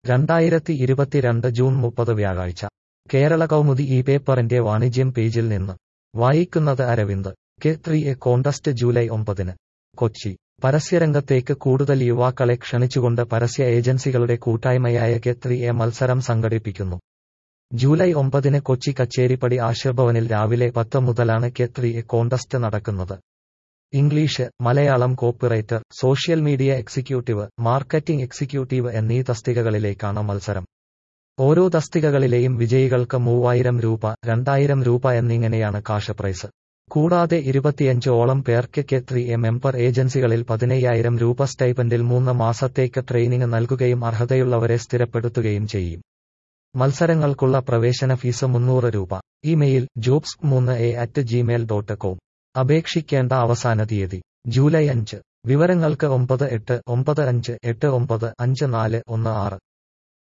രണ്ടായിരത്തി ഇരുപത്തിരണ്ട് ജൂൺ മുപ്പത് വ്യാഴാഴ്ച കേരള കൗമുദി ഈ പേപ്പറിന്റെ വാണിജ്യം പേജിൽ നിന്ന് വായിക്കുന്നത് Aravind K three A contest July ഒമ്പതിന് കൊച്ചി പരസ്യരംഗത്തേക്ക് കൂടുതൽ യുവാക്കളെ ക്ഷണിച്ചുകൊണ്ട് പരസ്യ ഏജൻസികളുടെ കൂട്ടായ്മയായ കെ ത്രീ എ മത്സരം സംഘടിപ്പിക്കുന്നു ജൂലൈ ഒമ്പതിന് കൊച്ചി കച്ചേരിപ്പടി ആശീർഭവനിൽ രാവിലെ പത്ത് മുതലാണ് കെ ത്രീ എ കോണ്ടസ്റ്റ് നടക്കുന്നത് English Malayalam copywriter social media executive marketing executive എന്നീ തസ്തികകളിലേക്കാണ് മത്സരം ഓരോ തസ്തികകളിലെയും വിജയികൾക്ക് മൂവായിരം രൂപ രണ്ടായിരം രൂപ എന്നിങ്ങനെയാണ് കാശ് പ്രൈസ് കൂടാതെ ഇരുപത്തിയഞ്ച് ഓളം പേർക്ക് കെ ത്രീ എ മെമ്പർ ഏജൻസികളിൽ പതിനയ്യായിരം രൂപ സ്റ്റൈപ്പൻഡിൽ മൂന്ന് മാസത്തേക്ക് ട്രെയിനിങ് നൽകുകയും അർഹതയുള്ളവരെ സ്ഥിരപ്പെടുത്തുകയും ചെയ്യും മത്സരങ്ങൾക്കുള്ള പ്രവേശന ഫീസ് മുന്നൂറ് രൂപ ഇമെയിൽ ജോബ്സ് മൂന്ന് A at Gmail dot com അപേക്ഷിക്കേണ്ട അവസാന തീയതി ജൂലൈ അഞ്ച് വിവരങ്ങൾക്ക് ഒമ്പത് എട്ട് ഒമ്പത് അഞ്ച് എട്ട് ഒമ്പത് അഞ്ച് നാല് ഒന്ന് ആറ്